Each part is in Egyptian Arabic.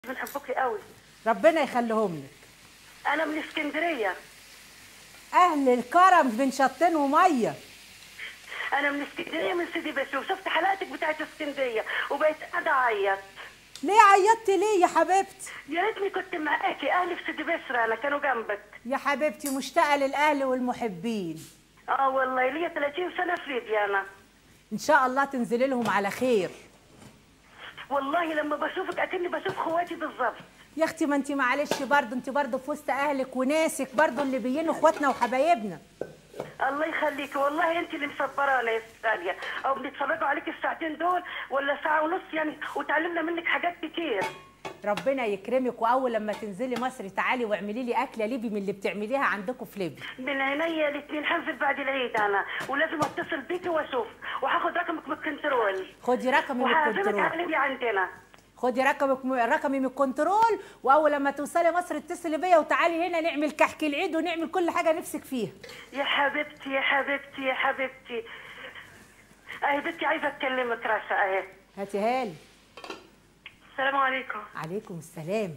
بنحبوكي قوي ربنا يخليهم لك انا من اسكندريه اهل الكرم بن شطين وميه انا من اسكندريه من سيدي بشر وشفت حلقتك بتاعت اسكندريه وبقيت قاعده اعيط ليه عيطتي ليه يا حبيبتي يا ريتني كنت معاكي اهلي في سيدي بشر انا كانوا جنبك يا حبيبتي مشتاقه للاهل والمحبين اه والله ليا 30 سنه في ليبيا انا ان شاء الله تنزلي لهم على خير والله لما بشوفك اكني بشوف خواتي بالظبط يا اختي ما انت معلش برضه انت برضه في وسط اهلك وناسك برضه اللي بينوا اخواتنا وحبايبنا الله يخليكي والله انت اللي مصبرانا يا ستاليا او بنتفرجوا عليك الساعتين دول ولا ساعه ونص يعني وتعلمنا منك حاجات كتير ربنا يكرمك واول لما تنزلي مصر تعالي واعملي لي اكله ليبي من اللي بتعمليها عندكم في ليبيا من عينيا الاثنين هنزل بعد العيد انا ولازم اتصل بيكي واشوف وهاخد رقمك من الكنترول خدي رقمي من وهعزمك الكنترول على ليبيا عندنا خدي رقمك رقمي من الكنترول واول لما توصلي مصر اتصلي بيا وتعالي هنا نعمل كحك العيد ونعمل كل حاجه نفسك فيها يا حبيبتي يا حبيبتي يا حبيبتي اهي بنتي عايزه اكلمك رشا اهي هاتيها لي السلام عليكم عليكم السلام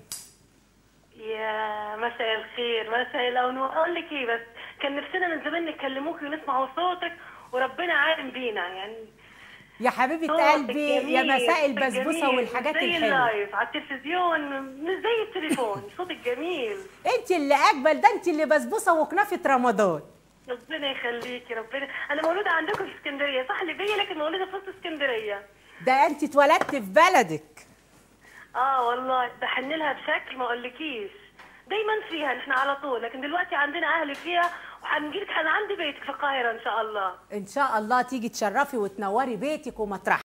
يا مساء الخير مساء الأنوار أقول لك إيه بس كان نفسنا من زمان نكلموكي ونسمعوا صوتك وربنا عالم بينا يعني يا حبيبه صوتك قلبي يا جميل، مساء صوتك البسبوسه جميل، والحاجات مش زي الحلوه اللايف على التلفزيون مش زي التليفون صوتك جميل انت اللي اقبل ده انت اللي بسبوسه وكنافه رمضان ربنا يخليكي ربنا أنا مولودة عندكم في اسكندرية صح ليبية لكن مولودة في وسط اسكندرية ده انت اتولدت في بلدك اه والله بحن لها بشكل ما اقولكيش دايما فيها نحن على طول لكن دلوقتي عندنا اهل فيها وهنجيلك انا عندي بيتك في القاهره ان شاء الله ان شاء الله تيجي تشرفي وتنوري بيتك ومطرحك